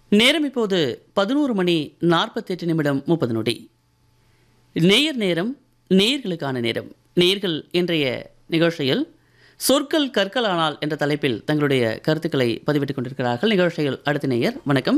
நேரம் இப்போது பதினோரு மணி நாற்பத்தெட்டு நிமிடம் முப்பது நொடி நேயர் நேரம் நேயர்களுக்கான நேரம் நேயர்கள் இன்றைய நிகழ்ச்சியில் சொற்கள் கற்கலானால் என்ற தலைப்பில் தங்களுடைய கருத்துக்களை பதிவிட்டுக் கொண்டிருக்கிறார்கள் நிகழ்ச்சியில் அடுத்த நேயர் வணக்கம்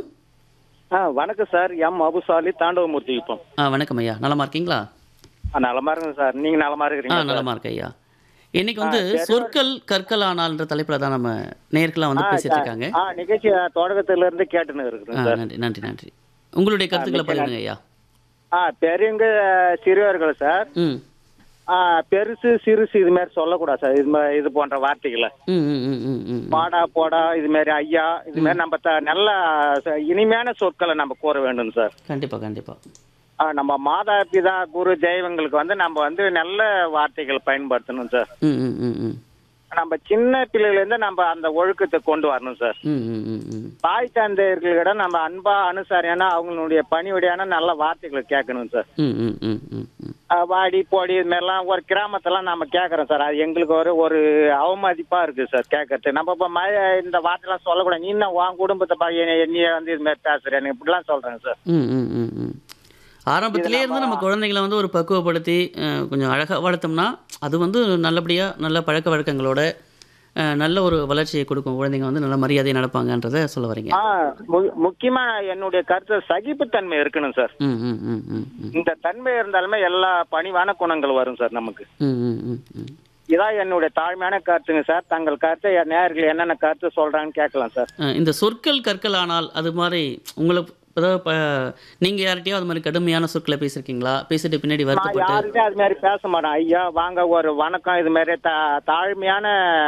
ஆ வணக்கம் சார் எம் அபுசாலி தாண்டவமூர்த்தி இப்போ ஆ வணக்கம் ஐயா நலமா இருக்கீங்களா நலமா இருக்குங்க சார் நீங்க நலமா ஆ இருக்கிறீங்க நலமா இருக்க ஐயா இன்னைக்கு வந்து சொற்கள் கற்கலானால் என்ற தலைப்பில் தான் நம்ம நேயர்களாம் வந்து பேசிட்டு இருக்காங்க ஆ நிகழ்ச்சி தொடக்கத்துல இருந்து கேட்டுன்னு ஆ இருக்கிறேன் சார் நன்றி நன்றி நன்றி உங்களுடைய கருத்துக்களை பதிவிடுங்க ஐயா ஆ பெரியவங்க சிறுவர்கள் சார் ம் ஆ பெருசு சிறுசு இது மாதிரி சொல்லக்கூடாது சார் இது மா- இது போன்ற வார்த்தைகளை ம் ம் ம் ம் ம் பாடா போடா இது மாதிரி ஐயா இது மாதிரி நம்ம த- நல்ல ச- இனிமையான சொற்களை நம்ம கூற வேண்டும் சார் கண்டிப்பா கண்டிப்பா ஆ, நம்ம மாதா பிதா குரு தெய்வங்களுக்கு வந்து நம்ம வந்து நல்ல வார்த்தைகள் பயன்படுத்தணும் சார் ம் ம் ம் ம் நம்ம சின்ன பிள்ளையில இருந்து நம்ம அந்த ஒழுக்கத்தை கொண்டு வரணும் சார் ம் ம் ம் ம் தாய் தந்தையர்களிடம் நம்ம அன்பா அனுசரியான அவங்களுடைய பணிவுடையான நல்ல வார்த்தைகளை கேட்கணும் சார் ம் ம் ம் ம் ம் அஹ் வாடி போடி இது மாதிரிலாம் ஒரு கிராமத்தெல்லாம் நம்ம கேட்குறோம் சார் அது எங்களுக்கு ஒரு ஒரு அவமதிப்பா இருக்கு சார் கேட்கறது நம்ம இப்போ மழை இந்த வார்த்தைலாம் சொல்லக்கூடாது நீ என்ன உன் குடும்பத்தை பா நீ வந்து இது மாதிரி பேசுறேன் இப்படிலாம் சொல்றேங்க சார் ம் ம் ம் ம் ஆரம்பத்திலே இருந்து நம்ம குழந்தைகளை வந்து ஒரு பக்குவப்படுத்தி அஹ், கொஞ்சம் அழகாக வளர்த்தோம்னா அது வந்து நல்லபடியாக நல்ல பழக்க வழக்கங்களோட அஹ், நல்ல ஒரு வளர்ச்சியை கொடுக்கும் குழந்தைங்க வந்து நல்ல மரியாதையை நடப்பாங்கன்றதை சொல்ல வரீங்க ஆ மு- முக்கியமா என்னுடைய கருத்து சகிப்புத்தன்மை இருக்கணும் சார் ம் ம் ம் ம் ம் இந்த தன்மை இருந்தாலுமே எல்லா பணிவான குணங்கள் வரும் சார் நமக்கு ம் ம் ம் ம் இதான் என்னுடைய தாழ்மையான கருத்துங்க சார் தங்கள் கருத்தை என் நேயர்கள் என்னென்ன கருத்து சொல்றாங்கன்னு கேட்கலாம் சார் அஹ், இந்த சொற்கள் கற்கள் ஆனால் அது மாதிரி உங்களுக்கு ஏதாவது இப்போ நீங்கள் யார்கிட்டயோ அது மாதிரி கடுமையான சொற்களை பேசியிருக்கீங்களா பேசிட்டு பின்னாடி நான் வருத்தப்பட்டு யாருமே அது மாதிரி பேச மாட்டேன் ஐயா வாங்க ஒரு வணக்கம் இது மாதிரி தா தாழ்மையான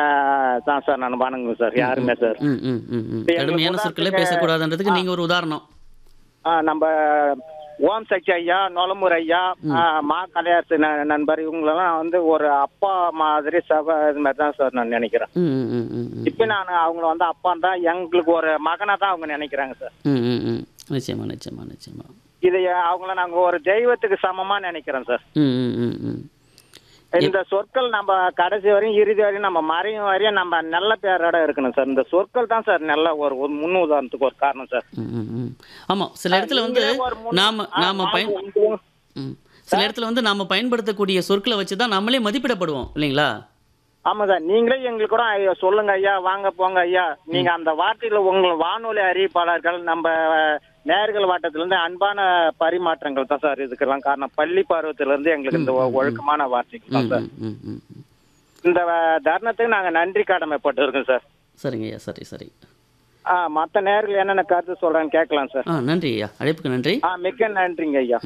தான் சார் நான் வணங்குங்க சார் யாருமே சார் ம் ம் ம் ம் இப்ப எங்களுக்கு கடுமையான சொற்களை உதாரணத்துக்கு- பேசக்கூடாதுன்றதுக்கு நீங்கள் ஒரு உதாரணம் ஆ, நம்ம ஓம் சக்தி ஐயா நொலமுர் ஐயா ஆ, மா கலையாசு ந- நண்பர் இவங்களெல்லாம் வந்து ஒரு அப்பா மாதிரி சபை இது மாதிரி தான் சார் நான் நினைக்கிறேன் ம் ம் ம் ம் ம் இப்போ நான் அவங்கள வந்து அப்பா தான் எங்களுக்கு ஒரு மகனா தான் அவங்க நினைக்கிறாங்க சார் ம் ம் ம் நிச்சயமா நிச்சயமா நிச்சயமா இது அவங்கள நாங்க ஒரு தெய்வத்துக்கு சமமா நினைக்கிறோம் சார் ம் ம் ம் ம் இந்த சொற்கள் நம்ம கடைசி வரையும் இறுதி வரையும் நம்ம மறையும் வரையும் நம்ம நல்ல பேரோட இருக்கணும் சார் இந்த சொற்கள் தான் சார் நல்ல ஒரு ஒரு முன் உதாரணத்துக்கு ஒரு காரணம் சார் ம், ம், ம். ஆமா சில இடத்துல வந்து நீங்களே ஒரு முன்- நாம ஆ, நாம பயன் வாங்க, ம். சில இடத்துல வந்து நாம பயன்படுத்தக்கூடிய சொற்களை வச்சு தான் நம்மளே மதிப்பிடப்படுவோம் இல்லைங்களா ஆமா சார் நீங்களே எங்களுக்கு கூட ஐயா சொல்லுங்க ஐயா வாங்க போங்க ஐயா நீங்க அந்த வார்த்தையில உங்கள் வானொலி அறிவிப்பாளர்கள் நம்ம நேர்கள் வாட்டத்துல இருந்து அன்பான பரிமாற்றங்கள் தான் சார் இதுக்கெல்லாம் காரணம் பள்ளி பருவத்துல இருந்து எங்களுக்கு இந்த ஒ- ஒழுக்கமான வார்த்தைகள் தான் சார் ம், ம், ம், ம். இந்த அஹ், தருணத்துக்கு நாங்க நன்றி கடமைப்பட்டு இருக்கோம் சார் சரிங்க ஐயா சரி சரி ஆ மத்த நேர்கள் என்னென்ன கருத்து சொல்றாங்க கேட்கலாம் சார் ஆ நன்றி ஐயா அழைப்புக்கு நன்றி ஆ மிக்க நன்றிங்க ஐயா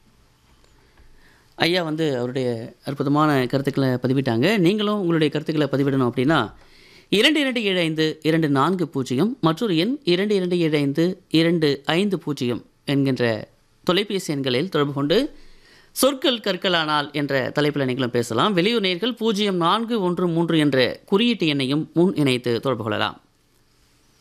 ஐயா வந்து அவருடைய அற்புதமான கருத்துக்களை பதிவிட்டாங்க நீங்களும் உங்களுடைய கருத்துக்களை பதிவிடணும் அப்படின்னா இரண்டு இரண்டு ஏழு ஐந்து இரண்டு நான்கு பூஜ்ஜியம் மற்றொரு எண் இரண்டு இரண்டு ஏழு ஐந்து இரண்டு ஐந்து பூஜ்ஜியம் என்கின்ற தொலைபேசி எண்களில் தொடர்பு கொண்டு சொற்கள் கற்கலானால் என்ற தலைப்பில் நீங்களும் பேசலாம் வெளியூர் நேர்கள் பூஜ்ஜியம் நான்கு ஒன்று மூன்று என்ற குறியீட்டு எண்ணையும் முன் இணைத்து தொடர்பு கொள்ளலாம்